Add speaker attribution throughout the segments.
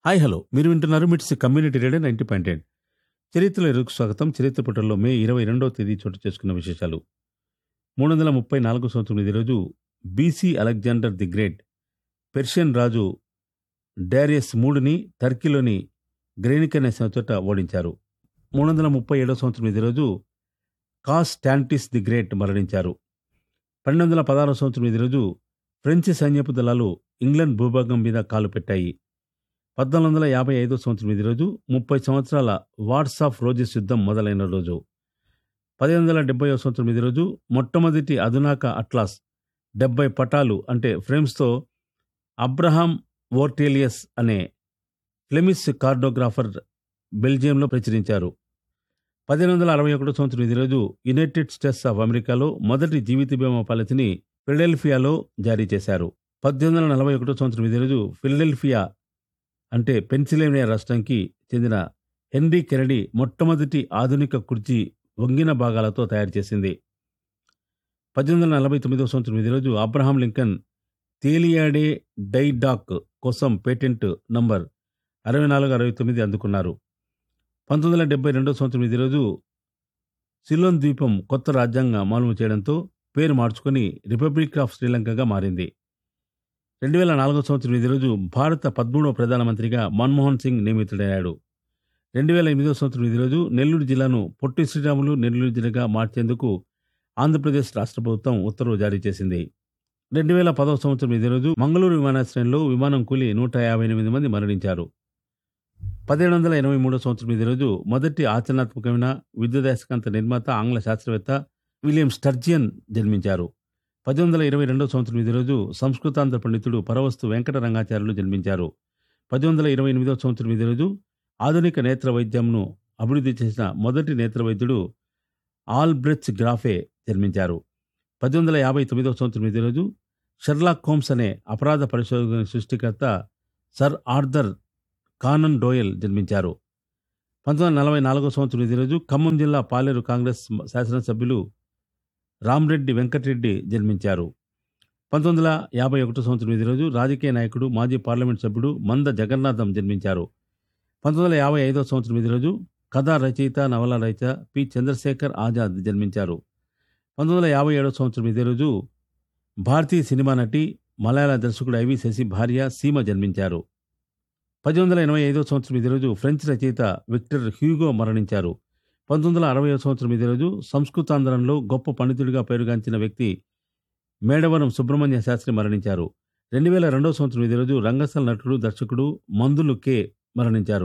Speaker 1: Hi hello మీరు వింటున్నారు MITS community radio ninety point eight చరిత్రలో ఎరుకు స్వాగతం చరిత్ర పుటల్లో మే ఇరవై రెండవ తేదీ చోటు చేసుకున్న విశేషాలు మూడు వందల ముప్పై నాలుగు సంవత్సరం ఇది రోజు BC Alexander the great Persian రాజు డారియస్ మూడుని టర్కీలోని గ్రేనిక్ అనే చోట ఓడించారు మూడు వందల ముప్పై ఏడవ సంవత్సరం ఇది రోజు కాస్టాంటిస్ ది గ్రేట్ మరణించారు పన్నెండు వందల పదహారవ సంవత్సరం ఇది రోజు ఫ్రెంచ్ సైన్యపు దళాలు ఇంగ్లాండ్ భూభాగం మీద కాలు పెట్టాయి పద్నాలుగు వందల యాభై ఐదో సంవత్సరం ఇది రోజు ముప్పై సంవత్సరాల వార్స్ ఆఫ్ రోజెస్ యుద్ధం మొదలైన రోజు పదిహేను వందల డెబ్బై సంవత్సరం ఇది రోజు మొట్టమొదటి అధునాక అట్లాస్ డెబ్బై పటాలు అంటే ఫ్రేమ్స్తో అబ్రహాం ఓర్టేలియస్ అనే ఫ్లెమిష్ కార్డోగ్రాఫర్ బెల్జియంలో ప్రచురించారు పదిహేను వందల అరవై ఒకటో సంవత్సరం ఇది రోజు యునైటెడ్ స్టేట్స్ ఆఫ్ అమెరికాలో మొదటి జీవిత బీమా పాలసీని ఫిలడెల్ఫియాలో జారీ చేశారు పద్దెనిమిది వందల నలభై ఒకటో సంవత్సరం ఇది రోజు ఫిలడెల్ఫియా అంటే పెన్సిల్వేనియా రాష్ట్రానికి చెందిన హెన్రీ కెనడీ మొట్టమొదటి ఆధునిక కుర్చీ వంగిన భాగాలతో తయారు చేసింది పద్దెనిమిది వందల నలభై తొమ్మిదవ సంవత్సరం ఇది రోజు అబ్రహాం లింకన్ తేలియాడే డైడాక్ కోసం పేటెంట్ నంబర్ అరవై నాలుగు అరవై తొమ్మిది అందుకున్నారు పంతొమ్మిది వందల డెబ్బై రెండవ సంవత్సరం ఇది రోజు సిలోన్ ద్వీపం కొత్త రాజ్యాంగ మాలుము చేయడంతో పేరు మార్చుకొని రిపబ్లిక్ ఆఫ్ శ్రీలంకగా మారింది రెండు వేల నాలుగో సంవత్సరం ఇది రోజు భారత పదమూడవ ప్రధానమంత్రిగా మన్మోహన్ సింగ్ నియమితుడయ్యాడు రెండు వేల ఎనిమిదో సంవత్సరం ఇది రోజు నెల్లూరు జిల్లాను పొట్టి శ్రీరాములు నెల్లూరు జిల్లాగా మార్చేందుకు ఆంధ్రప్రదేశ్ రాష్ట్ర ప్రభుత్వం ఉత్తర్వు జారీ చేసింది రెండు వేల పదవ సంవత్సరం ఇదే రోజు మంగళూరు విమానాశ్రయంలో విమానం కూలి నూట యాభై ఎనిమిది మంది మరణించారు పదిహేడు వందల ఎనభై మూడో సంవత్సరం ఇదే రోజు మొదటి ఆచరణాత్మకమైన విద్యుదయస్కాంత నిర్మాత ఆంగ్ల శాస్త్రవేత్త విలియం స్టర్జియన్ జన్మించారు పద్దెనిమిది వందల ఇరవై రెండో సంవత్సరం ఇదే రోజు సంస్కృతాంధ్ర పండితుడు పరవస్తు వెంకట రంగాచార్యులు జన్మించారు పద్దెనిమిది వందల ఇరవై ఎనిమిదో సంవత్సరం ఇదే రోజు ఆధునిక నేత్ర వైద్యంను అభివృద్ధి చేసిన మొదటి నేత్ర వైద్యుడు ఆల్బ్రెచ్ గ్రాఫే జన్మించారు పద్దెనిమిది వందల యాభై తొమ్మిదవ సంవత్సరం ఇదే రోజు షెర్లాక్ హోమ్స్ అనే అపరాధ పరిశోధన సృష్టికర్త సర్ ఆర్థర్ కానన్ డోయల్ జన్మించారు పంతొమ్మిది వందల నలభై నాలుగో సంవత్సరం ఇదే రోజు ఖమ్మం జిల్లా పాలేరు కాంగ్రెస్ శాసనసభ్యులు రామ్రెడ్డి వెంకటరెడ్డి జన్మించారు పంతొమ్మిది వందల యాభై ఒకటో సంవత్సరం ఇదే రోజు రాజకీయ నాయకుడు మాజీ పార్లమెంట్ సభ్యుడు మంద జగన్నాథం జన్మించారు పంతొమ్మిది వందల యాభై ఐదో సంవత్సరం ఇదే రోజు కథా రచయిత నవల రచయిత పి చంద్రశేఖర్ ఆజాద్ జన్మించారు పంతొమ్మిది వందల యాభై ఏడో సంవత్సరం ఇదే రోజు భారతీయ సినిమా నటి మలయాళ దర్శకుడు ఐవి శశి భార్య సీమ జన్మించారు పద్దెనిమిది వందల ఎనభై ఐదో సంవత్సరం ఇదే రోజు ఫ్రెంచ్ రచయిత విక్టర్ హ్యూగో మరణించారు పంతొమ్మిది వందల అరవై సంవత్సరం ఇదే రోజు సంస్కృతాంధ్రంలో గొప్ప పండితుడిగా పేరుగాంచిన వ్యక్తి మేడవరం సుబ్రహ్మణ్య శాస్త్రి మరణించారు రెండు వేల రెండో సంవత్సరం ఇదే రోజు రంగస్థల నటుడు దర్శకుడు మందులు కె మరణించారు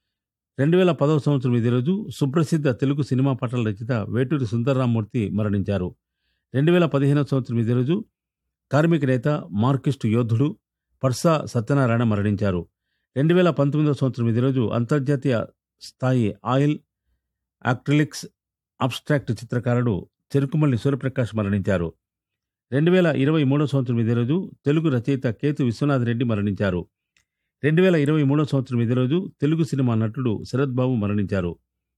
Speaker 1: రెండు వేల పదవ సంవత్సరం ఇదే రోజు సుప్రసిద్ధ తెలుగు సినిమా పాటల రచయిత వేటూరి సుందరరామూర్తి మరణించారు రెండు వేల పదిహేనవ సంవత్సరం ఇదే రోజు కార్మిక నేత మార్కిస్టు యోధుడు పర్సా సత్యనారాయణ మరణించారు రెండు వేల పంతొమ్మిదవ సంవత్సరం ఇదే రోజు అంతర్జాతీయ స్థాయి ఆయిల్ యాక్రిలిక్స్ అబ్స్ట్రాక్ట్ చిత్రకారుడు చెరుకుమల్లి సూర్యప్రకాష్ మరణించారు రెండు వేల ఇరవై మూడో సంవత్సరం ఇదే రోజు తెలుగు రచయిత కేతు విశ్వనాథ్ రెడ్డి మరణించారు రెండు వేల ఇరవై మూడో సంవత్సరం ఇదే రోజు తెలుగు సినిమా నటుడు శరత్ బాబు మరణించారు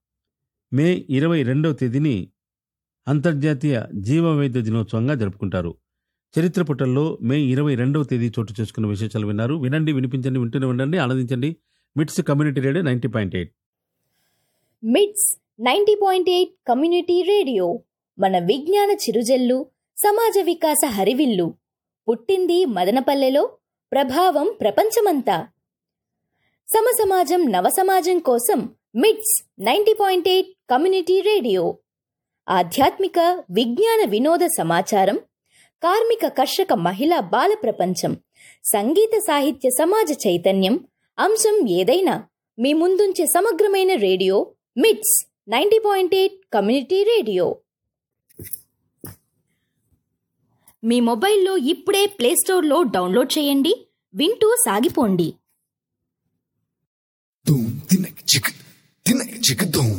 Speaker 1: మే ఇరవై రెండవ తేదీని అంతర్జాతీయ జీవ వైద్య దినోత్సవంగా జరుపుకుంటారు చరిత్ర పుటల్లో మే ఇరవై రెండవ తేదీ చోటు చేసుకున్న విశేషాలు విన్నారు వినండి వినిపించండి వింటూనే ఉండండి ఆనందించండి MITS community radio ninety point eight
Speaker 2: MITS ninety point eight community radio మన విజ్ఞాన చిరుజల్లు సమాజ వికాస హరివిల్లు పుట్టింది మదనపల్లెలో ప్రభావం ప్రపంచమంతా సమసమాజం నవసమాజం కోసం MITS ninety point eight community radio ఆధ్యాత్మిక విజ్ఞాన వినోద సమాచారం కార్మిక కర్షక మహిళా బాల ప్రపంచం సంగీత సాహిత్య సమాజ చైతన్యం అంశం ఏదైనా మీ ముందుంచే సమగ్రమైన radio MITS ninety point eight community radio మీ మొబైల్లో ఇప్పుడే ప్లేస్టోర్లో డౌన్లోడ్ చేయండి వింటూ సాగిపోండి
Speaker 3: Boom, tinek chick, tinek chick, boom.